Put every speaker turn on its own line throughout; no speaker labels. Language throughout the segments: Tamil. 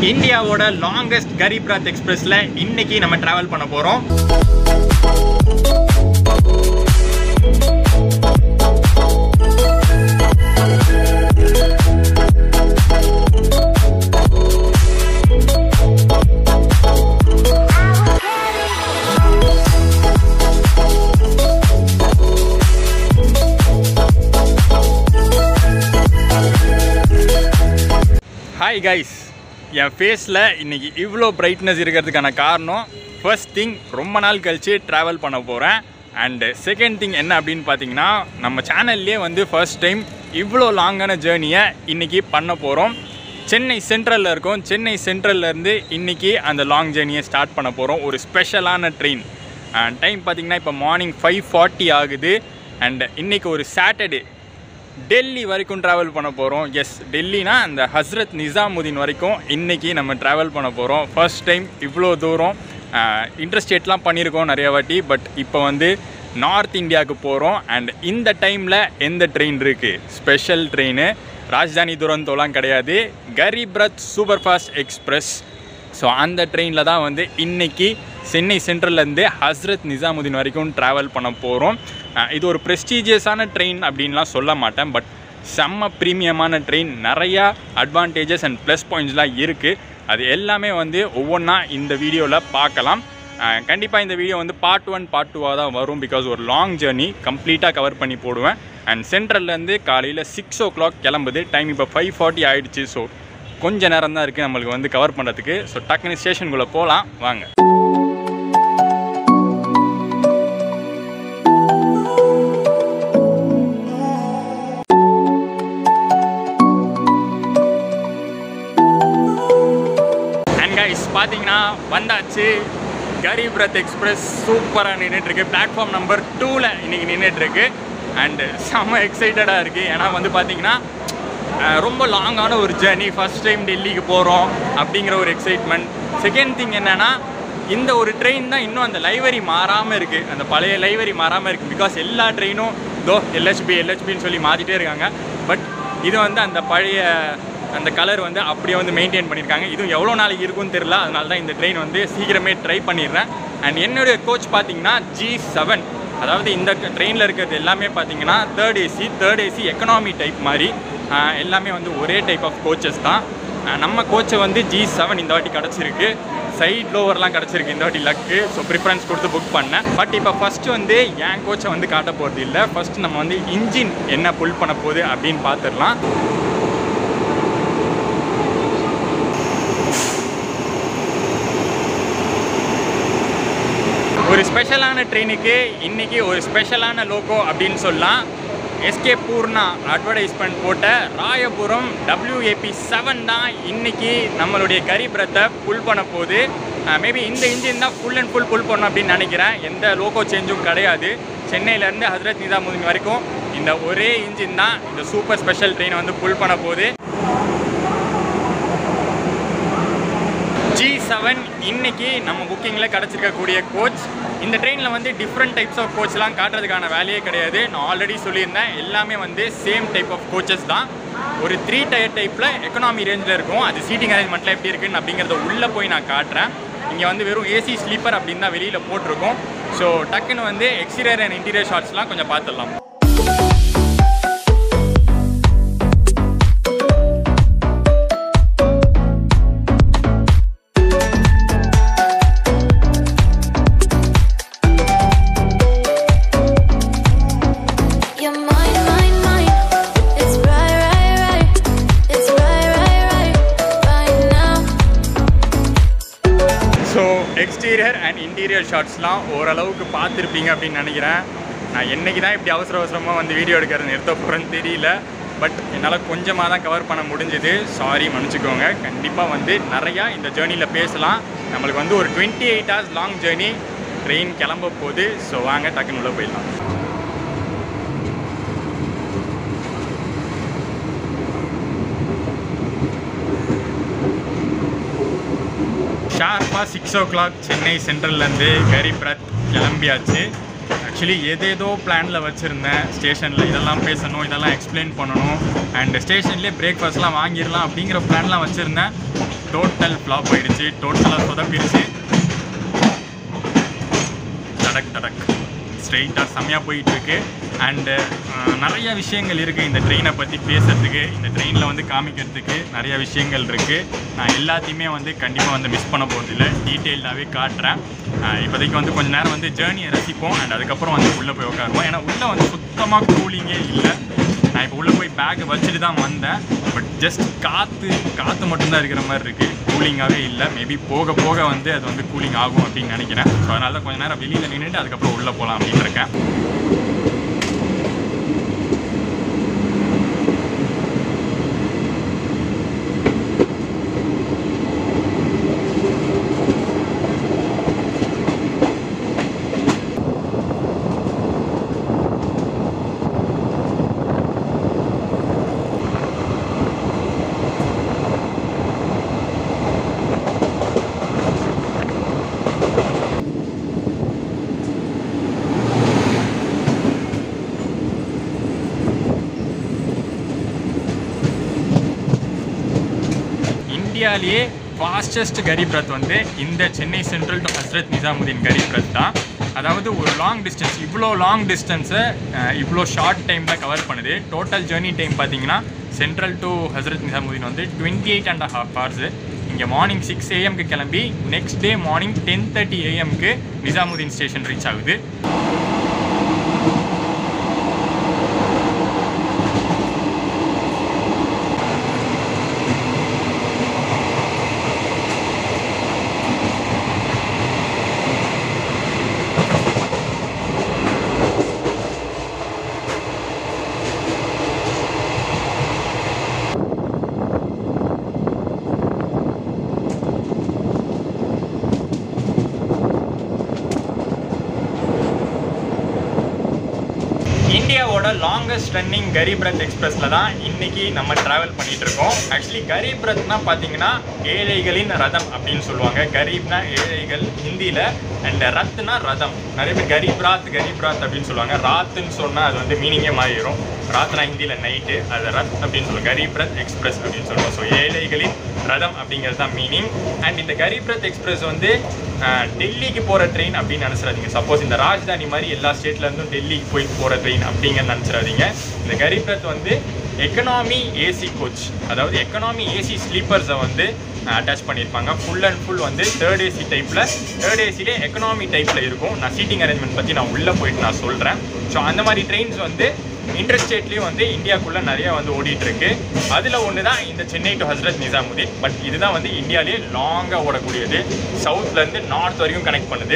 இந்தியாவோட லாங்கஸ்ட் கரீப் ரத் எக்ஸ்பிரஸ்ல இன்னைக்கு நம்ம டிராவல் பண்ண போறோம் ஹாய் கைஸ் என் ஃபேஸில் இன்னைக்கு இவ்வளோ பிரைட்னஸ் இருக்கிறதுக்கான காரணம் ஃபர்ஸ்ட் திங் ரொம்ப நாள் கழித்து ட்ராவல் பண்ண போகிறேன் அண்டு செகண்ட் திங் என்ன அப்படின்னு பார்த்தீங்கன்னா நம்ம சேனல்லே வந்து ஃபர்ஸ்ட் டைம் இவ்வளோ லாங்கான ஜேர்னியை இன்றைக்கி பண்ண போகிறோம் சென்னை சென்ட்ரலில் இருக்கோம் சென்னை சென்ட்ரல்லேருந்து இன்றைக்கி அந்த லாங் ஜேர்னியை ஸ்டார்ட் பண்ண போகிறோம் ஒரு ஸ்பெஷலான ட்ரெயின் டைம் பார்த்தீங்கன்னா இப்போ மார்னிங் ஃபைவ் ஃபார்ட்டி ஆகுது அண்ட் இன்றைக்கி ஒரு சாட்டர்டே டெல்லி வரைக்கும் ட்ராவல் பண்ண போகிறோம் எஸ் டெல்லினா அந்த ஹஸ்ரத் நிசாமுதீன் வரைக்கும் இன்றைக்கி நம்ம ட்ராவல் பண்ண போகிறோம் ஃபர்ஸ்ட் டைம் இவ்வளோ தூரம் இன்ட்ரெஸ்டேட்லாம் பண்ணியிருக்கோம் நிறைய வாட்டி பட் இப்போ வந்து நார்த் இந்தியாவுக்கு போகிறோம் அண்ட் இந்த டைமில் எந்த ட்ரெயின் இருக்குது ஸ்பெஷல் ட்ரெயின் ராஜ்தானி துரந்தோலாம் கிடையாது Garib Rath super fast express so அந்த ட்ரெயினில் தான் வந்து இன்றைக்கி சென்னை சென்ட்ரல்லேருந்து ஹஸ்ரத் நிசாமுதீன் வரைக்கும் ட்ராவல் பண்ண போகிறோம் இது ஒரு ப்ரெஸ்டீஜியஸான ட்ரெயின் அப்படின்லாம் சொல்ல மாட்டேன் பட் செம்ம ப்ரீமியமான ட்ரெயின் நிறையா அட்வான்டேஜஸ் அண்ட் ப்ளஸ் பாயிண்ட்ஸ்லாம் இருக்குது அது எல்லாமே வந்து ஒவ்வொன்றா இந்த வீடியோவில் பார்க்கலாம் கண்டிப்பாக இந்த வீடியோ வந்து பார்ட் ஒன் பார்ட் டூவாக தான் வரும் பிகாஸ் ஒரு லாங் ஜேர்னி கம்ப்ளீட்டாக கவர் பண்ணி போடுவேன் அண்ட் சென்ட்ரல்லேருந்து காலையில் சிக்ஸ் ஓ கிளாக் கிளம்புது டைம் இப்போ ஃபைவ் ஃபார்ட்டி ஆகிடுச்சு ஸோ கொஞ்ச நேரம் தான் இருக்குது நம்மளுக்கு வந்து கவர் பண்ணுறதுக்கு ஸோ டக்குனு ஸ்டேஷனுக்குள்ளே போகலாம் வாங்க அண்ட் கைஸ் பார்த்தீங்கன்னா வந்தாச்சு கரீப் ரத் எக்ஸ்பிரஸ் சூப்பராக நின்றுட்டுருக்கு பிளாட்ஃபார்ம் நம்பர் டூவில் இன்றைக்கி நின்றுட்டுருக்கு அண்டு செம்ம எக்ஸைட்டடாக இருக்குது ஏன்னா வந்து பார்த்தீங்கன்னா அஹ், ரொம்ப லாங்கான ஒரு ஜேர்னி ஃபஸ்ட் டைம் டெல்லிக்கு போகிறோம் அப்படிங்கிற ஒரு எக்ஸைட்மெண்ட் செகண்ட் திங் என்னென்னா இந்த ஒரு ட்ரெயின் தான் இன்னும் அந்த லைவரி மாறாமல் இருக்குது அந்த பழைய லைவரி மாறாமல் இருக்குது பிகாஸ் எல்லா ட்ரெயினும் தோ எல்ஹெச்பி எல்ஹெச்பின்னு சொல்லி மாற்றிட்டே இருக்காங்க பட் இது வந்து அந்த பழைய அந்த கலர் வந்து அப்படியே வந்து மெயின்டைன் பண்ணியிருக்காங்க இதுவும் எவ்வளோ நாளைக்கு இருக்கும்னு தெரியல அதனால தான் இந்த ட்ரெயின் வந்து சீக்கிரமே ட்ரை பண்ணிடுறேன் அண்ட் என்னுடைய கோச் பார்த்தீங்கன்னா ஜி செவன் அதாவது இந்த ட்ரெயினில் இருக்கிறது எல்லாமே பார்த்தீங்கன்னா third AC third AC economy type மாதிரி ஆஹ் எல்லாமே வந்து ஒரே டைப் ஆஃப் கோச்சஸ் தான் ஆஹ் நம்ம கோச்சை வந்து ஜி செவன் இந்த வாட்டி கிடச்சிருக்கு சைட் லோவர்லாம் கிடச்சிருக்கு இந்த வாட்டி லக்கு ஸோ ப்ரிஃபரன்ஸ் கொடுத்து புக் பண்ணேன் பட் இப்போ ஃபஸ்ட்டு வந்து என் கோச்சை வந்து காட்ட போகிறது இல்லை ஃபஸ்ட்டு நம்ம வந்து இன்ஜின் என்ன புல் பண்ண போகுது அப்படின்னு பார்த்துடலாம் ஒரு ஸ்பெஷலான ட்ரெயினுக்கு இன்னைக்கு ஒரு ஸ்பெஷலான லோகோ அப்படின்னு சொல்லலாம் எஸ்கே பூர்ணா அட்வர்டைஸ்மெண்ட் போட்ட ராயபுரம் WAP செவன் தான் இன்னைக்கு நம்மளுடைய கரிபிரத்தை புல் பண்ண போகுது மேபி இந்த இன்ஜின் தான் ஃபுல் அண்ட் ஃபுல் புல் பண்ணும் அப்படின்னு நினைக்கிறேன் எந்த லோகோ சேஞ்சும் கிடையாது சென்னையிலேருந்து ஹசரத் நிசாமுதீன் வரைக்கும் இந்த ஒரே இன்ஜின் தான் இந்த சூப்பர் ஸ்பெஷல் ட்ரெயினை வந்து புல் பண்ண போகுது ஜி செவன் இன்னைக்கு நம்ம புக்கிங்கில் கிடச்சிருக்கக்கூடிய கோச் இந்த ட்ரெயினில் வந்து டிஃப்ரெண்ட் டைப்ஸ் ஆஃப் கோச்லாம் காட்டுறதுக்கான வேலையே கிடையாது நான் ஆல்ரெடி சொல்லியிருந்தேன் எல்லாமே வந்து சேம் டைப் ஆஃப் கோச்சஸ் தான் ஒரு த்ரீ டயர் டைப்பில் எக்கனாமி ரேஞ்சில் இருக்கும் அது சீட்டிங் அரேஞ்ச்மெண்ட்டில் எப்படி இருக்குன்னு அப்படிங்கிறத உள்ளே போய் நான் காட்டுறேன் இங்கே வந்து வெறும் ஏசி ஸ்லீப்பர் அப்படின்னு தான் வெளியில் போட்டிருக்கோம் ஸோ டக்குன்னு வந்து எக்ஸ்டீரியர் அண்ட் இன்டீரியர் ஷார்ட்ஸ்லாம் கொஞ்சம் பார்த்துடலாம்
You're mine, mine, mine. It's right, right, right. It's right, right, right. Right now.
So exterior and interior ஷார்ட்ஸ்லாம் ஓரளவுக்கு பார்த்துருப்பீங்க அப்படின்னு நினைக்கிறேன் நான் என்னைக்கு தான் இப்படி அவசர அவசரமாக வந்து வீடியோ எடுக்கிறது நிறுத்த போகிறேன்னு தெரியல பட் என்னால் கொஞ்சமாக தான் கவர் பண்ண முடிஞ்சுது சாரி மன்னிச்சுக்கோங்க கண்டிப்பாக வந்து நிறையா இந்த ஜேர்னியில் பேசலாம் நம்மளுக்கு வந்து ஒரு twenty eight hours long journey train கிளம்ப போகுது ஸோ வாங்க டக்குன்னு உள்ள போயிடலாம் ஷார்ப்பாக சிக்ஸ் ஓ கிளாக் சென்னை சென்ட்ரல்லேருந்து கரிப்ரத் கிளம்பியாச்சு ஆக்சுவலி ஏதேதோ பிளானில் வச்சுருந்தேன் ஸ்டேஷனில் இதெல்லாம் பேசணும் இதெல்லாம் எக்ஸ்பிளைன் பண்ணணும் அண்ட் ஸ்டேஷன்லேயே பிரேக்ஃபாஸ்ட்லாம் வாங்கிடலாம் அப்படிங்கிற பிளான்லாம் வச்சுருந்தேன் டோட்டல் ஃப்ளாப் ஆயிடுச்சு டோட்டலாக சொதப்பிடுச்சு டடக் டடக் ஸ்ட்ரெயிட்டாக செம்மையாக போயிட்டுருக்கு அண்டு நிறைய விஷயங்கள் இருக்குது இந்த ட்ரெயினை பற்றி பேசுறதுக்கு இந்த ட்ரெயினில் வந்து காமிக்கிறதுக்கு நிறைய விஷயங்கள் இருக்குது நான் எல்லாத்தையுமே வந்து கண்டிப்பாக வந்து மிஸ் பண்ண போகிறதில்ல டீட்டெயில்டாகவே காட்டுறேன் அஹ் இப்போதைக்கு வந்து கொஞ்ச நேரம் வந்து ஜேர்னியை ரசிப்போம் அண்ட் அதுக்கப்புறம் வந்து உள்ளே போய் உட்காருவோம் ஏன்னா உள்ளே வந்து சுத்தமாக கூலிங்கே இல்லை நான் இப்போ உள்ளே போய் பேக்கை வச்சுட்டு தான் வந்தேன் பட் ஜஸ்ட் காற்று காற்று மட்டும்தான் இருக்கிற மாதிரி இருக்குது கூலிங்காகவே இல்லை மேபி போக போக வந்து அது வந்து கூலிங் ஆகும் அப்படின்னு நினைக்கிறேன் ஸோ அதனால தான் கொஞ்ச நேரம் வெளியில் நின்றுட்டு அதுக்கப்புறம் உள்ளே போகலாம் அப்படின்னு இருக்கேன் இந்தியாவிலேயே ஃபாஸ்டஸ்ட் கரீப் ரத் வந்து இந்த சென்னை சென்ட்ரல் டு ஹஸ்ரத் நிசாமுதீன் கரீப் ரத் தான் அதாவது ஒரு லாங் டிஸ்டன்ஸ் இவ்வளோ லாங் டிஸ்டன்ஸை இவ்வளோ ஷார்ட் டைமில் கவர் பண்ணுது டோட்டல் ஜேர்னி டைம் பார்த்தீங்கன்னா சென்ட்ரல் டு ஹஸ்ரத் நிசாமுதீன் வந்து twenty eight and half hours இங்கே மார்னிங் சிக்ஸ் ஏஎம்க்கு கிளம்பி next day morning ten thirty ஏஎம்க்கு நிசாமுதீன் ஸ்டேஷன் ரீச் ஆகுது இந்தியாவோட லாங்கஸ்ட் ரன்னிங் கரீப் ரத் எக்ஸ்பிரஸில் தான் இன்னைக்கு நம்ம ட்ராவல் பண்ணிட்டு இருக்கோம் ஆக்சுவலி கரீப் ரத்னா பார்த்தீங்கன்னா ஏழைகளின் ரதம் அப்படின்னு சொல்லுவாங்க கரீப்னா ஏழைகள் ஹிந்தியில் அண்ட் ரத்னா ரதம் நிறைய பேர் கரீப் ராத் கரீப் ராத் அப்படின்னு சொல்லுவாங்க ராத்துன்னு சொன்னால் அது வந்து மீனிங்கே மாறிடும் ராத்னா ஹிந்தியில் நைட்டு அது ரத் அப்படின்னு சொல்லுவாங்க கரீப் ரத் எக்ஸ்பிரஸ் அப்படின்னு சொல்லுவோம் ஸோ ஏழைகளின் ரதம் அப்படிங்கிறது தான் மீனிங் அண்ட் இந்த கரீப் ரத் எக்ஸ்பிரஸ் வந்து அஹ், டெல்லிக்கு போகிற ட்ரெயின் அப்படின்னு நினச்சிடாதீங்க சப்போஸ் இந்த ராஜ்தானி மாதிரி எல்லா ஸ்டேட்ல இருந்தும் டெல்லிக்கு போய் போகிற ட்ரெயின் அப்படிங்க நினச்சிடாதீங்க இந்த கரீப் ரத் வந்து எக்கனாமி ஏசி கோச் அதாவது எக்கனாமி ஏசி ஸ்லீப்பர்ஸை வந்து அட்டாச் பண்ணியிருப்பாங்க ஃபுல் அண்ட் ஃபுல் வந்து தேர்ட் ஏசி டைப்பில் தேர்ட் ஏசிலே எக்கனாமி டைப்பில் இருக்கும் நான் சீட்டிங் அரேஞ்ச்மெண்ட் பற்றி நான் உள்ளே போயிட்டு நான் சொல்கிறேன் ஸோ அந்த மாதிரி ட்ரெயின்ஸ் வந்து இன்டர்ஸ்டேட்லேயும் வந்து இந்தியாக்குள்ளே நிறைய வந்து ஓடிட்டு இருக்கு அதில் ஒன்று தான் இந்த சென்னை டு ஹஸ்ரத் நிசாமுதீன் பட் இதுதான் வந்து இந்தியாவிலே லாங்காக ஓடக்கூடியது சவுத்லேருந்து நார்த் வரைக்கும் கனெக்ட் பண்ணுது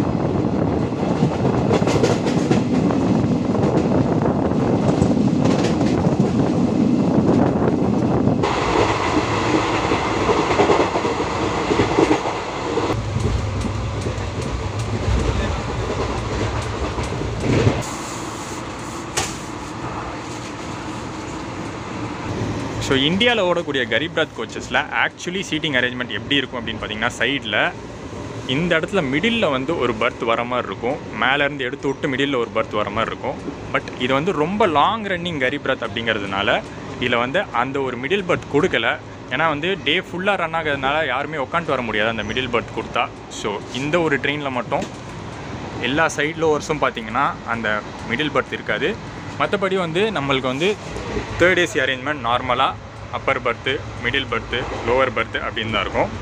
ஸோ இந்தியாவில் ஓடக்கூடிய கரீப் ரத் கோச்சஸில் ஆக்சுவலி சீட்டிங் அரேஞ்ச்மெண்ட் எப்படி இருக்கும் அப்படின்னு பார்த்தீங்கன்னா சைடில் இந்த இடத்துல மிடில் வந்து ஒரு பர்த் வர மாதிரி இருக்கும் மேலேருந்து எடுத்து விட்டு மிடில் ஒரு பர்த் வர மாதிரி இருக்கும் பட் இது வந்து ரொம்ப லாங் ரன்னிங் கரீப் ரத் அப்படிங்கிறதுனால இதில் வந்து அந்த ஒரு மிடில் பர்த் கொடுக்கல ஏன்னா வந்து டே ஃபுல்லாக ரன் ஆகிறதுனால யாருமே உட்காந்துட்டு வர முடியாது அந்த மிடில் பர்த் கொடுத்தா ஸோ இந்த ஒரு ட்ரெயினில் மட்டும் எல்லா சைட் லோவர்ஸும் பார்த்தீங்கன்னா அந்த மிடில் பர்த் இருக்காது மற்றபடி வந்து நம்மளுக்கு வந்து தேர்ட் ஏசி அரேஞ்ச்மெண்ட் நார்மலாக upper berth middle berth lower berth அப்படின்னு தான் இருக்கும்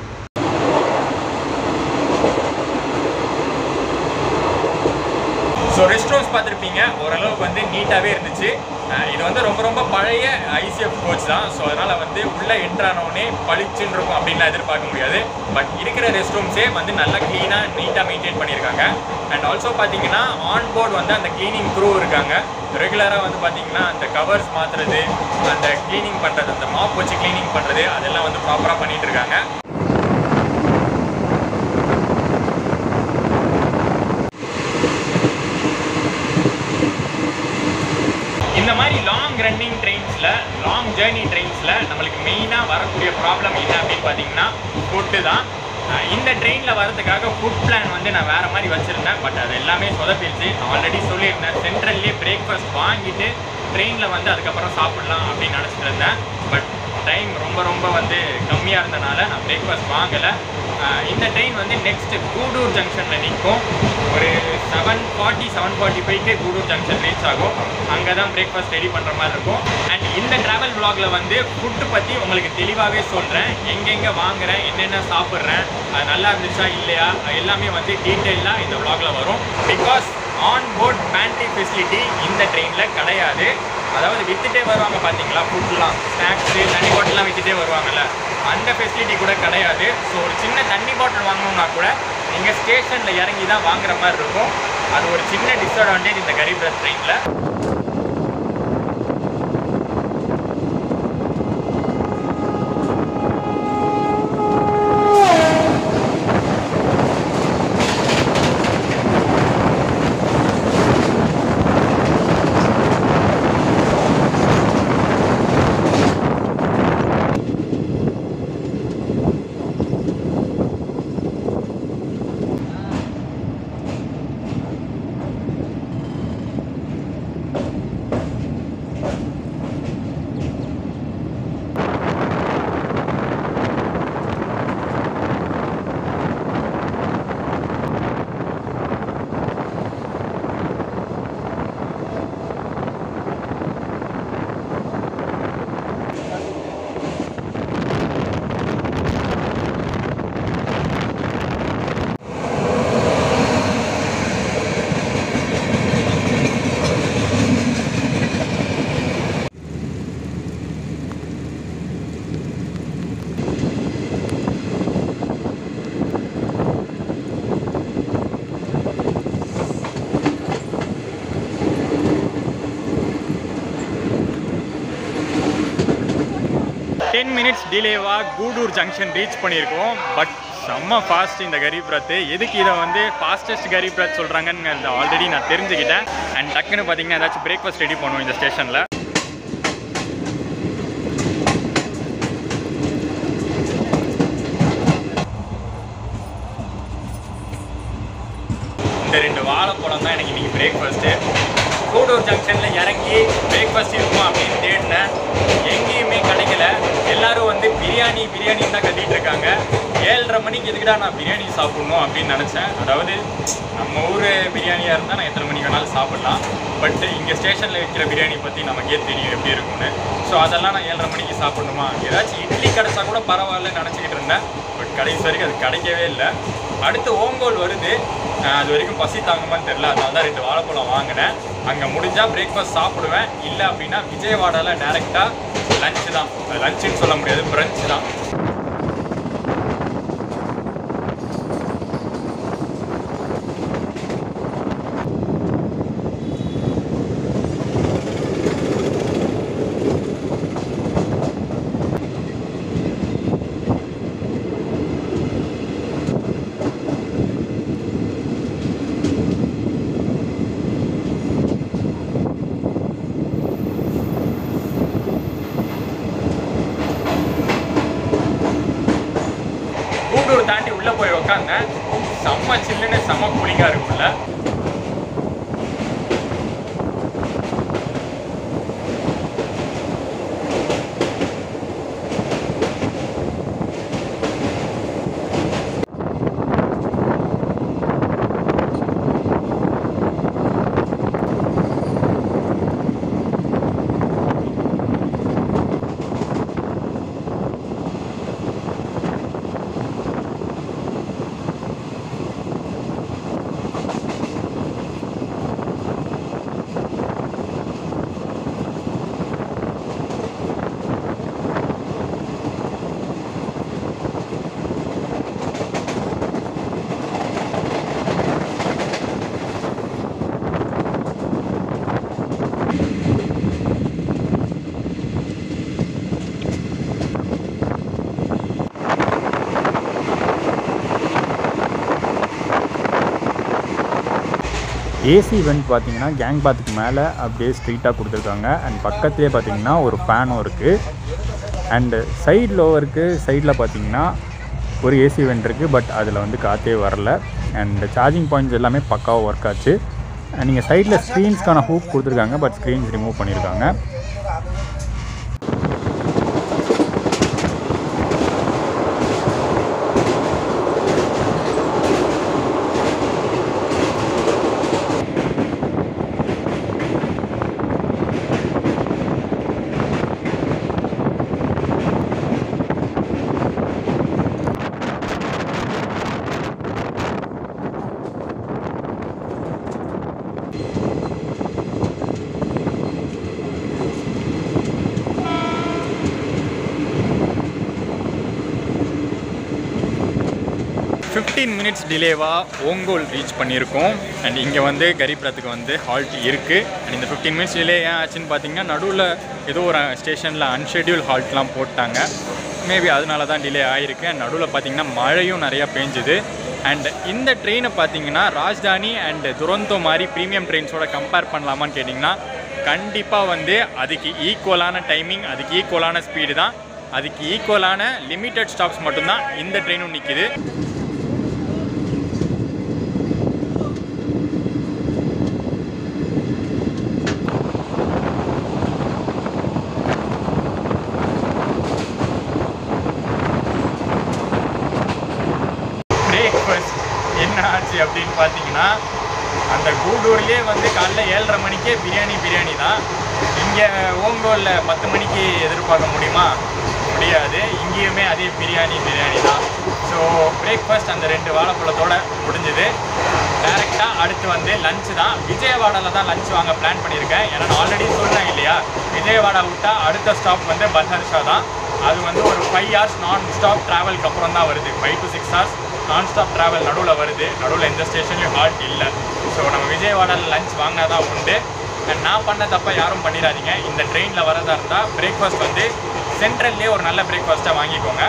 ஸோ ரெஸ்ட் ஹவுஸ் பார்த்துருப்பீங்க ஓரளவுக்கு வந்து நீட்டாகவே இருந்துச்சு அஹ் இது வந்து ரொம்ப ரொம்ப பழைய ஐசிஎஃப் கோச் தான் ஸோ அதனால் வந்து உள்ளே என்ட்ரானோடனே பளிச்சுன்னு இருக்கும் அப்படின்லாம் எதிர்பார்க்க முடியாது பட் இருக்கிற ரெஸ்ட் ரூம்ஸே வந்து நல்லா க்ளீனாக நீட்டாக மெயின்டைன் பண்ணியிருக்காங்க அண்ட் ஆல்சோ பார்த்தீங்கன்னா ஆன் போர்டு வந்து அந்த க்ளீனிங் க்ரூ இருக்காங்க ரெகுலராக வந்து பார்த்தீங்கன்னா அந்த கவர்ஸ் மாற்றுறது அந்த க்ளீனிங் பண்ணுறது அந்த மாப் வச்சு க்ளீனிங் பண்ணுறது அதெல்லாம் வந்து ப்ராப்பராக பண்ணிட்டு இருக்காங்க இந்த மாதிரி லாங் ரன்னிங் ட்ரெயின்ஸில் லாங் ஜேர்னி ட்ரெயின்ஸில் நம்மளுக்கு மெயினாக வரக்கூடிய ப்ராப்ளம் என்ன அப்படின்னு பார்த்தீங்கன்னா ஃபுட்டு தான் அஹ் இந்த ட்ரெயினில் வரதுக்காக ஃபுட் பிளான் வந்து நான் வேறு மாதிரி வச்சுருந்தேன் பட் அது எல்லாமே சொதப்பிடுச்சு நான் ஆல்ரெடி சொல்லியிருந்தேன் சென்ட்ரல்லே பிரேக்ஃபாஸ்ட் வாங்கிட்டு ட்ரெயினில் வந்து அதுக்கப்புறம் சாப்பிடலாம் அப்படின்னு நினச்சிட்டு இருந்தேன் பட் டைம் ரொம்ப ரொம்ப வந்து கம்மியாக இருந்தனால நான் பிரேக்ஃபாஸ்ட் வாங்கலை இந்த ட்ரெயின் வந்து நெக்ஸ்ட் கூடூர் ஜங்ஷனில் நிற்கும் ஒரு செவன் ஃபார்ட்டி செவன் ஃபார்ட்டி ஃபைவ்க்கு கூடூர் ஜங்ஷன் ரீச் ஆகும் அங்கே தான் பிரேக்ஃபாஸ்ட் ரெடி பண்ணுற மாதிரி இருக்கும் அண்ட் இந்த ட்ராவல் vlogல வந்து ஃபுட்டு பற்றி உங்களுக்கு தெளிவாகவே சொல்கிறேன் எங்கெங்கே வாங்குறேன் என்னென்ன சாப்பிட்றேன் அது நல்லா இருந்துச்சா இல்லையா அது எல்லாமே வந்து டீட்டெயிலாக இந்த vlogல வரும் because on board pantry facility இந்த ட்ரெயினில் கிடையாது அதாவது வித்துட்டே வருவாங்க பார்த்தீங்களா ஃபுட்லாம் ஸ்நாக்ஸு தண்ணி பாட்டிலாம் வித்துட்டே வருவாங்கல்ல அந்த ஃபெசிலிட்டி கூட கிடையாது ஸோ ஒரு சின்ன தண்ணி பாட்டில் வாங்கணும்னா கூட நீங்கள் ஸ்டேஷனில் இறங்கி தான் வாங்குற மாதிரி இருக்கும் அது ஒரு சின்ன டிஸ்அட்வான்டேஜ் இந்த கரீப் ரத் ட்ரெயினில் டென் மினிட்ஸ் டிலேவாக கூடூர் ஜங்ஷன் ரீச் பண்ணியிருக்கோம் பட் செம்ம ஃபாஸ்ட் இந்த கரீப் ரத்து எதுக்கு இதை வந்து ஃபாஸ்டஸ்ட் கரீப் ரத் சொல்கிறாங்கன்னு ஆல்ரெடி நான் தெரிஞ்சுக்கிட்டேன் அண்ட் டக்குன்னு பார்த்தீங்கன்னா ஏதாச்சும் பிரேக்ஃபாஸ்ட் ரெடி பண்ணுவோம் இந்த ஸ்டேஷனில் இந்த ரெண்டு வாழைப்பழம் தான் எனக்கு இன்னைக்கு பிரேக்ஃபாஸ்ட்டு கூடூர் ஜங்ஷனில் இறங்கி பிரேக்ஃபாஸ்ட் இருக்கும் அப்படின்னு தேடினேன் எங்கேயுமே கிடைக்கல எல்லாரும் வந்து பிரியாணி பிரியாணி தான் கட்டிட்டு இருக்காங்க ஏழரை மணிக்கு எதுக்குடா நான் பிரியாணி சாப்பிடணும் அப்படின்னு நினச்சேன் அதாவது நம்ம ஊர் பிரியாணியாக இருந்தால் நான் எத்தனை மணிக்கு வேணாலும் சாப்பிடலாம் பட் இங்கே ஸ்டேஷனில் விற்கிற பிரியாணி பற்றி நமக்கே தெரியும் எப்படி இருக்கும்னு ஸோ அதெல்லாம் நான் ஏழரை மணிக்கு சாப்பிடணுமா ஏதாச்சும் இட்லி கிடைச்சா கூட பரவாயில்லன்னு நினச்சிக்கிட்டு இருந்தேன் பட் கடைசி வரைக்கும் அது கிடைக்கவே இல்லை அடுத்து ஓங்கோல் வருது அஹ் அது வரைக்கும் பசி தாங்குமான்னு தெரில அதனால தான் ரெண்டு வாழைப்பழம் வாங்கினேன் அங்கே முடிஞ்சால் பிரேக்ஃபாஸ்ட் சாப்பிடுவேன் இல்லை அப்படின்னா விஜயவாடாவில் டேரெக்டாக லஞ்சு தான் லஞ்சுன்னு சொல்ல முடியாது பிரஞ்சு தான் கூடூர் தாண்டி உள்ளே போய் உக்காந்தேன் செம்ம சில்லுன்னு செம்ம கூலிங்காக இருக்கும்ல
ஏசி வெண்ட் பார்த்தீங்கன்னா கேங் பாத்துக்கு மேலே அப்படியே ஸ்ட்ரீட்டாக கொடுத்துருக்காங்க அண்ட் பக்கத்துலேயே பார்த்தீங்கன்னா ஒரு ஃபேனும் இருக்குது அண்டு சைடு லோவருக்கு சைடில் பார்த்தீங்கன்னா ஒரு ஏசி வெண்ட் இருக்குது பட் அதில் வந்து காற்றே வரல அண்ட் சார்ஜிங் பாயிண்ட்ஸ் எல்லாமே பக்காவாக ஒர்க் ஆச்சு நீங்கள் சைடில் ஸ்க்ரீன்ஸ்க்கான ஹூப் கொடுத்துருக்காங்க பட் ஸ்க்ரீன்ஸ் ரிமூவ் பண்ணியிருக்காங்க
ஃபிஃப்டீன் மினிட்ஸ் டிலேவாக ஓங்கோல் ரீச் பண்ணியிருக்கோம் அண்ட் இங்கே வந்து கரிபுரத்துக்கு வந்து ஹால்ட் இருக்குது அண்ட் இந்த ஃபிஃப்டீன் மினிட்ஸ் டிலே ஏன் ஆச்சுன்னு பார்த்தீங்கன்னா நடுவில் ஏதோ ஒரு ஸ்டேஷனில் அன்ஷெட்யூல் ஹால்ட்லாம் போட்டாங்க மேபி அதனால தான் டிலே ஆகிருக்கு அண்ட் நடுவில் பார்த்தீங்கன்னா மழையும் நிறையா பேஞ்சுது அண்ட் இந்த ட்ரெயினை பார்த்தீங்கன்னா ராஜ்தானி அண்ட் துரந்தோ மாதிரி ப்ரீமியம் ட்ரெயின்ஸோட கம்பேர் பண்ணலாமான்னு கேட்டிங்கன்னா கண்டிப்பாக வந்து அதுக்கு ஈக்குவலான டைமிங் அதுக்கு ஈக்குவலான ஸ்பீடு தான் அதுக்கு ஈக்குவலான லிமிட்டட் ஸ்டாப்ஸ் மட்டும்தான் இந்த ட்ரெயினும் நிற்கிது பிரேக்ஃபாஸ்ட் என்ன ஆச்சு அப்படின்னு பார்த்தீங்கன்னா அந்த கூடூர்லேயே வந்து காலைல ஏழரை மணிக்கே பிரியாணி பிரியாணி தான் இங்கே ஓங்கோலில் பத்து மணிக்கு எதிர்பார்க்க முடியுமா முடியாது இங்கேயுமே அதே பிரியாணி பிரியாணி தான் ஸோ பிரேக்ஃபாஸ்ட் அந்த ரெண்டு வாழைப்பழத்தோட முடிஞ்சுது டேரெக்டாக அடுத்து வந்து லஞ்சு தான் விஜயவாடாவில் தான் லஞ்ச் வாங்க பிளான் பண்ணியிருக்கேன் ஏன்னா நான் ஆல்ரெடி சொன்னேன் இல்லையா விஜயவாடா விட்டா அடுத்த ஸ்டாப் வந்து பல்ஹர்ஷா தான் அது வந்து ஒரு ஃபைவ் ஹவர்ஸ் நான் ஸ்டாப் ட்ராவலுக்கு அப்புறம் தான் வருது five to six hours non stop travel நடுவில் வருது நடுவில் எந்த ஸ்டேஷன்லையும் ஹால்ட் இல்லை ஸோ நம்ம விஜயவாடாவில் லஞ்ச் வாங்கினா தான் உண்டு And நான் பண்ண தப்ப யாரும் பண்ணிடாதீங்க இந்த ட்ரெயினில் வரதா இருந்தால் பிரேக்ஃபாஸ்ட் வந்து சென்ட்ரல்லே ஒரு நல்ல பிரேக்ஃபாஸ்ட்டாக வாங்கிக்கோங்க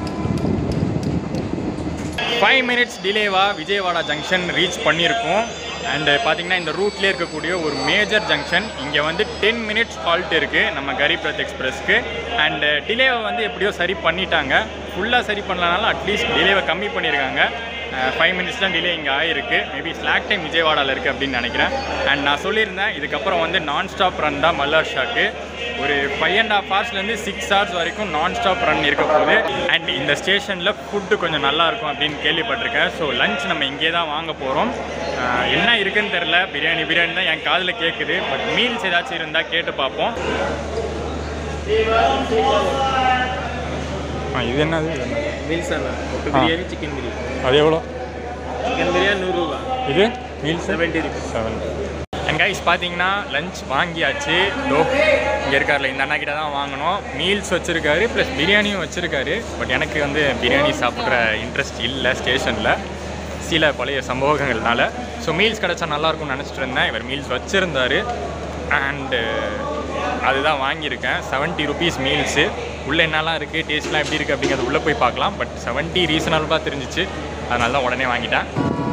ஃபைவ் மினிட்ஸ் டிலேவாக விஜயவாடா ஜங்ஷன் ரீச் பண்ணியிருக்கோம் அண்டு பார்த்தீங்கன்னா இந்த ரூட்லேயே இருக்கக்கூடிய ஒரு மேஜர் ஜங்ஷன் இங்கே வந்து டென் மினிட்ஸ் ஹால்ட் இருக்குது நம்ம கரிப்ரத் எக்ஸ்பிரஸ்க்கு அண்டு டிலேவை வந்து எப்படியோ சரி பண்ணிட்டாங்க ஃபுல்லாக சரி பண்ணலனாலும் அட்லீஸ்ட் டிலேவை கம்மி பண்ணியிருக்காங்க ஃபைவ் மினிட்ஸ் தான் டிலே இங்கே ஆயிருக்கு மேபி ஸ்லாக் டைம் விஜயவாடாவில் இருக்குது அப்படின்னு நினைக்கிறேன் அண்ட் நான் சொல்லியிருந்தேன் இதுக்கப்புறம் வந்து நான் ஸ்டாப் ரன் தான் மல்லார் ஷாக்கு ஒரு ஃபைவ் அண்ட் ஹாஃப் ஹவர்ஸ்லேருந்து சிக்ஸ் ஹவர்ஸ் வரைக்கும் நான் ஸ்டாப் ரன் இருக்க போகுது அண்ட் இந்த ஸ்டேஷனில் ஃபுட்டு கொஞ்சம் நல்லா இருக்கும் அப்படின்னு கேள்விப்பட்டிருக்கேன் ஸோ லஞ்ச் நம்ம இங்கே தான் வாங்க போகிறோம் என்ன இருக்குன்னு தெரில பிரியாணி பிரியாணி தான் என் காதில் கேட்குது பட் மீல்ஸ் ஏதாச்சும் இருந்தால் கேட்டு பார்ப்போம் ஆ இது என்னது இது என்னது?
மீல்ஸ் அண்ணா ஒரு
ஆ.
பிரியாணி சிக்கன் பிரியாணி
அது எவ்வளோ
சிக்கன் பிரியாணி நூறுரூவா
இது meals
seventy rupees
seven and guys பார்த்தீங்கன்னா லஞ்ச் வாங்கியாச்சு டோ இங்கே இருக்கார்ல இந்த அண்ணா கிட்ட தான் வாங்கினோம் மீல்ஸ் வச்சுருக்காரு ப்ளஸ் பிரியாணியும் வச்சுருக்காரு பட் எனக்கு வந்து பிரியாணி சாப்பிட்ற இன்ட்ரெஸ்ட் இல்லை ஸ்டேஷனில் சில பழைய சம்பவங்கள்னால ஸோ மீல்ஸ் கிடச்சா நல்லாயிருக்கும்னு நினச்சிட்டு இருந்தேன் இவர் மீல்ஸ் வச்சுருந்தாரு அண்டு அதுதான் வாங்கியிருக்கேன் செவன்ட்டி ருபீஸ் மீல்ஸு உள்ளே என்னெல்லாம் இருக்குது டேஸ்ட்லாம் எப்படி இருக்குது அப்படிங்கிறது உள்ளே போய் பார்க்கலாம் பட் செவன்ட்டி ரீசனபிளாக தெரிஞ்சிச்சு அதனால தான் உடனே வாங்கிட்டேன்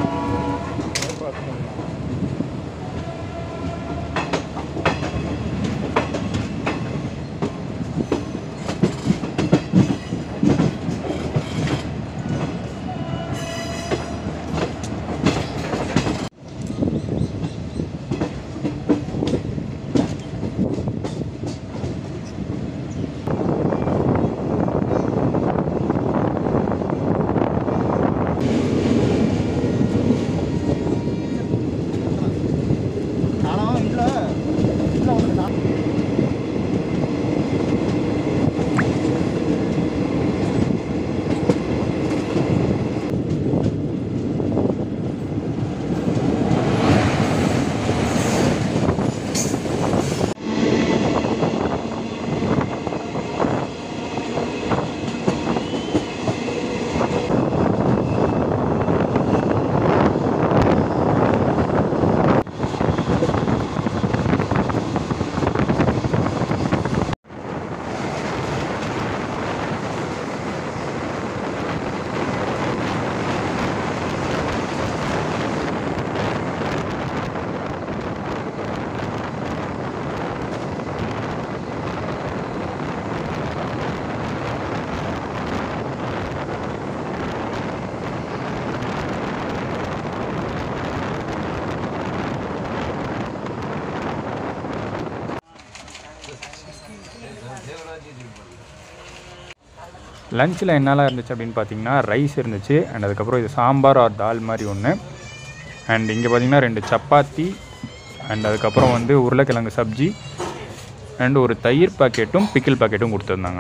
லஞ்சில் என்னெல்லாம் இருந்துச்சு அப்படின்னு பார்த்தீங்கன்னா ரைஸ் இருந்துச்சு அண்ட் அதுக்கப்புறம் இது சாம்பார் ஆர் தால் மாதிரி ஒன்று அண்ட் இங்கே பார்த்தீங்கன்னா ரெண்டு சப்பாத்தி அண்ட் அதுக்கப்புறம் வந்து உருளைக்கிழங்கு சப்ஜி அண்ட் ஒரு தயிர் பாக்கெட்டும் பிக்கிள் பாக்கெட்டும் கொடுத்துருந்தாங்க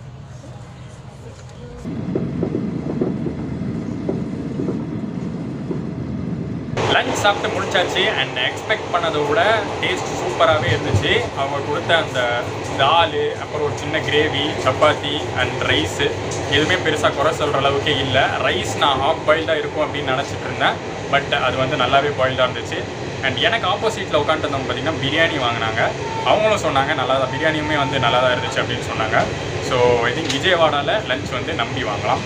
லஞ்ச் சாப்பிட்டு முடிச்சாச்சு அண்ட் எக்ஸ்பெக்ட் பண்ணதை விட டேஸ்ட் சூப்பராகவே இருந்துச்சு அவங்க கொடுத்த அந்த தால் அப்புறம் ஒரு சின்ன கிரேவி சப்பாத்தி அண்ட் ரைஸு எதுவுமே பெருசாக குறை சொல்கிற அளவுக்கு இல்லை ரைஸ் நான் ஆஃப் பாயில்டாக இருக்கும் அப்படின்னு நினச்சிட்டு இருந்தேன் பட் அது வந்து நல்லாவே பாயில்டாக இருந்துச்சு அண்ட் எனக்கு ஆப்போசிட்டில் உட்காந்துருந்தவங்க பார்த்தீங்கன்னா பிரியாணி வாங்கினாங்க அவங்களும் சொன்னாங்க நல்லா தான் பிரியாணியுமே வந்து நல்லா தான் இருந்துச்சு அப்படின்னு சொன்னாங்க ஸோ ஐ திங்க் விஜயவாடாவில் லஞ்ச் வந்து நம்பி வாங்கலாம்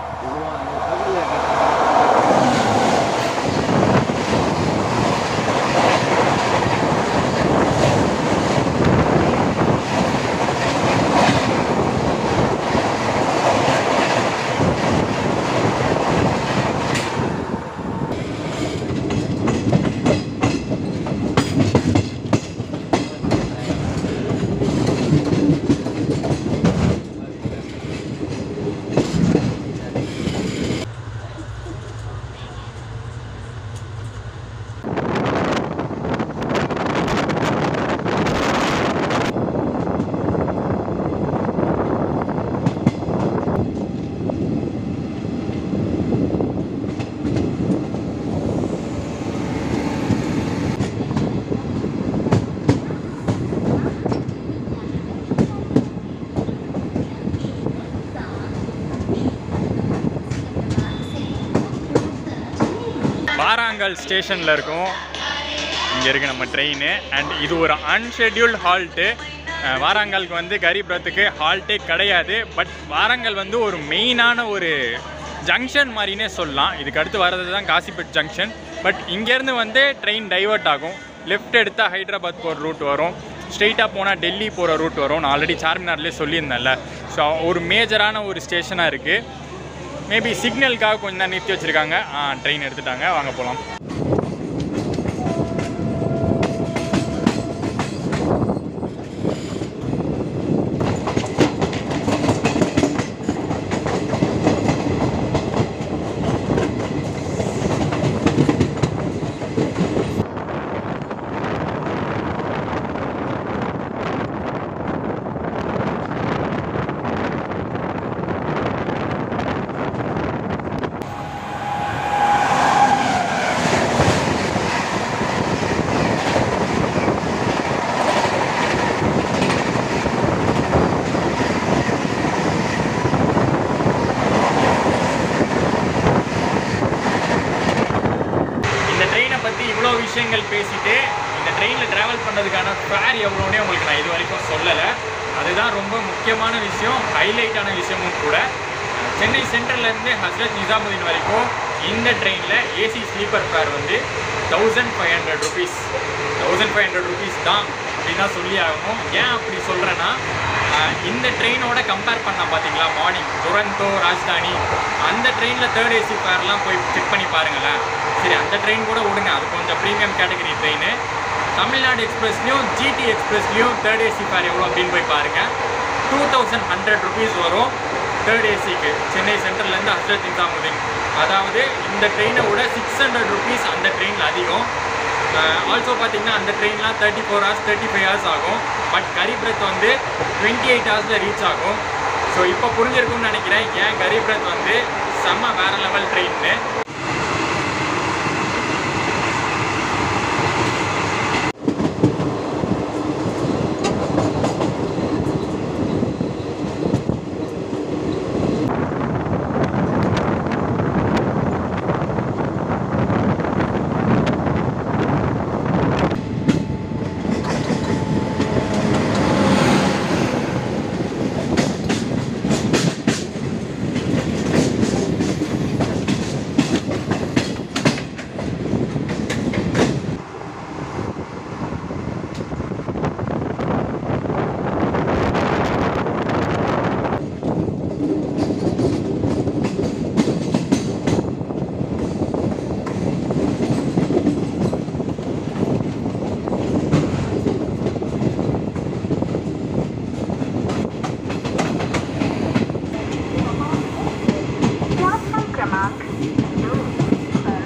வாராங்கல் ஸ்டேஷனில் இருக்கும் இங்கே இருக்குது நம்ம ட்ரெயின் அண்ட் இது ஒரு அன்ஷெட்யூல்ட் ஹால்ட்டு வாராங்கலுக்கு வந்து கரிபுரத்துக்கு ஹால்ட்டே கிடையாது பட் வாராங்கல் வந்து ஒரு மெயினான ஒரு ஜங்ஷன் மாதிரினே சொல்லலாம் இதுக்கு அடுத்து வர்றது தான் காசிப்பேட் ஜங்ஷன் பட் இங்கேருந்து வந்து ட்ரெயின் டைவர்ட் ஆகும் லெஃப்ட் எடுத்தால் ஹைதராபாத் போகிற ரூட் வரும் ஸ்ட்ரெயிட்டாக போனால் டெல்லி போகிற ரூட் வரும் நான் ஆல்ரெடி சார்மினார்லேயே சொல்லியிருந்தேன்ல ஸோ ஒரு மேஜரான ஒரு ஸ்டேஷனாக இருக்குது மேபி சிக்னலுக்காக கொஞ்ச நேரம் நிறுத்தி வச்சுருக்காங்க ஆ ட்ரெயின் எடுத்துட்டாங்க வாங்க போகலாம் இந்த ட்ரெயினை பற்றி இவ்வளோ விஷயங்கள் பேசிட்டு இந்த ட்ரெயினில் ட்ராவல் பண்ணுறதுக்கான ஃபேர் எவ்வளோனே உங்களுக்கு நான் இது வரைக்கும் சொல்லலை அதுதான் ரொம்ப முக்கியமான விஷயம் ஹைலைட்டான விஷயமும் கூட சென்னை சென்ட்ரல்லேருந்து ஹஸ்ரத் நிசாமுதீன் வரைக்கும் இந்த ட்ரெயினில் ஏசி ஸ்லீப்பர் ஃபேர் வந்து thousand five hundred rupees thousand five hundred rupees தான் அப்படின்னு தான் சொல்லி ஆகணும் ஏன் அப்படி சொல்கிறேன்னா இந்த ட்ரெயினோட கம்பேர் பண்ண பார்த்தீங்களா மார்னிங் துரந்தோ ராஜ்தானி அந்த ட்ரெயினில் தேர்ட் ஏசி ஃபேர்லாம் போய் செக் பண்ணி பாருங்களேன் சரி அந்த ட்ரெயின் கூட விடுங்க அது கொஞ்சம் ப்ரீமியம் கேட்டகரி ட்ரெயின் தமிழ்நாடு எக்ஸ்பிரஸ்லையும் ஜிடி எக்ஸ்பிரஸ்லையும் தேர்ட் ஏசி ஃபேர் எவ்வளோ அப்படின்னு போய் பாருங்கள் டூ தௌசண்ட் ஹண்ட்ரட் ருபீஸ் வரும் தேர்ட் ஏசிக்கு சென்னை சென்ட்ரல்லேருந்து ஹஸ்ரத் நிசாமுதீன் அதாவது இந்த ட்ரெயினை விட சிக்ஸ் ஹண்ட்ரட் ருபீஸ் அந்த ட்ரெயினில் அதிகம் ஆல்சோ பார்த்தீங்கன்னா அந்த ட்ரெயின்லாம் thirty four hours thirty five hours ஆகும் பட் கரீப் ரத் வந்து டுவெண்ட்டி எயிட் ஹவர்ஸில் ரீச் ஆகும் ஸோ இப்போ புரிஞ்சிருக்கும்னு நினைக்கிறேன் ஏன் கரீப் ரத் வந்து செம்ம வேற லெவல் ட்ரெயின்னு
प्लॅटफॉर्म क्रमांक दोन पर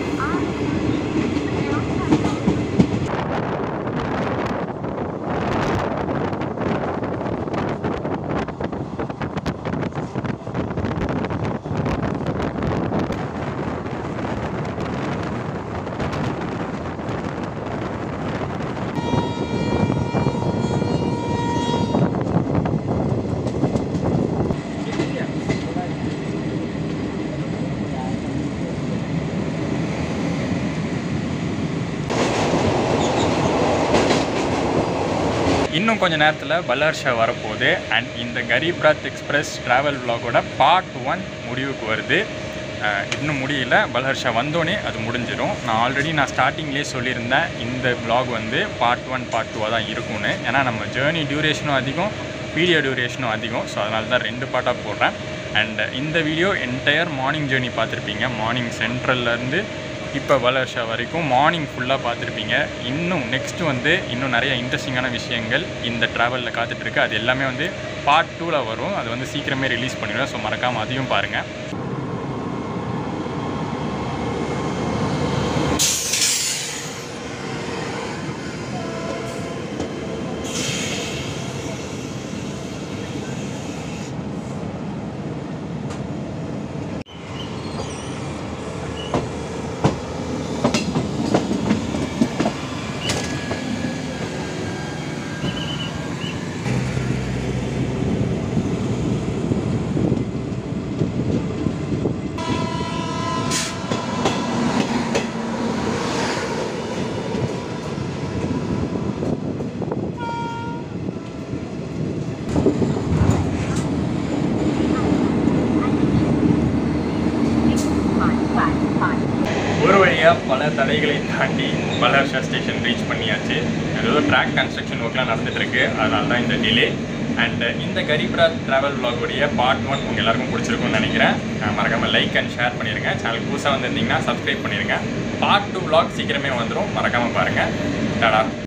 இன்னும் கொஞ்ச நேரத்தில் பல்லார் ஷா வரப்போகுது அண்ட் இந்த கரீப் ராத் எக்ஸ்பிரஸ் ட்ராவல் vlog-ஓட பார்ட் ஒன் முடிவுக்கு வருது அஹ் இன்னும் முடியல பல்ஹர் ஷா வந்தோடனே அது முடிஞ்சிடும் நான் ஆல்ரெடி நான் ஸ்டார்டிங்லேயே சொல்லியிருந்தேன் இந்த vlog வந்து பார்ட் ஒன் பார்ட் டூவாக தான் இருக்கும்னு ஏன்னா நம்ம ஜேர்னி டியூரேஷனும் அதிகம் வீடியோ டியூரேஷனும் அதிகம் ஸோ அதனால தான் ரெண்டு பார்ட்டாக போடுறேன் அண்ட் இந்த வீடியோ என்டையர் மார்னிங் ஜேர்னி பார்த்துருப்பீங்க மார்னிங் சென்ட்ரல்லேருந்து இப்போ வளர்ஷா வரைக்கும் மார்னிங் ஃபுல்லாக பார்த்துருப்பீங்க இன்னும் நெக்ஸ்ட்டு வந்து இன்னும் நிறைய இன்ட்ரெஸ்டிங்கான விஷயங்கள் இந்த ட்ராவலில் காத்துட்ருக்கு அது எல்லாமே வந்து பார்ட் டூவில் வரும் அது வந்து சீக்கிரமே ரிலீஸ் பண்ணிடுவேன் ஸோ மறக்காமல் அதையும் பாருங்கள் வழியாக பல தடைகளை தாண்டி பலர்ஷா ஸ்டேஷன் ரீச் பண்ணியாச்சு ஏதோ ட்ராக் கன்ஸ்ட்ரக்ஷன் ஒர்க்லாம் நடந்துட்டுருக்கு அதனால தான் இந்த டிலே அண்ட் இந்த கரீப்ரா ட்ராவல் உடைய பார்ட் ஒன் உங்கள் எல்லாருக்கும் பிடிச்சிருக்கும்னு நினைக்கிறேன் அஹ் மறக்காம லைக் அண்ட் ஷேர் பண்ணிடுங்க சேனல் புதுசாக வந்திருந்தீங்கன்னா சப்ஸ்கிரைப் பண்ணிடுங்க பார்ட் டூ vlog சீக்கிரமே வந்துடும் மறக்காமல் பாருங்கள் டாடா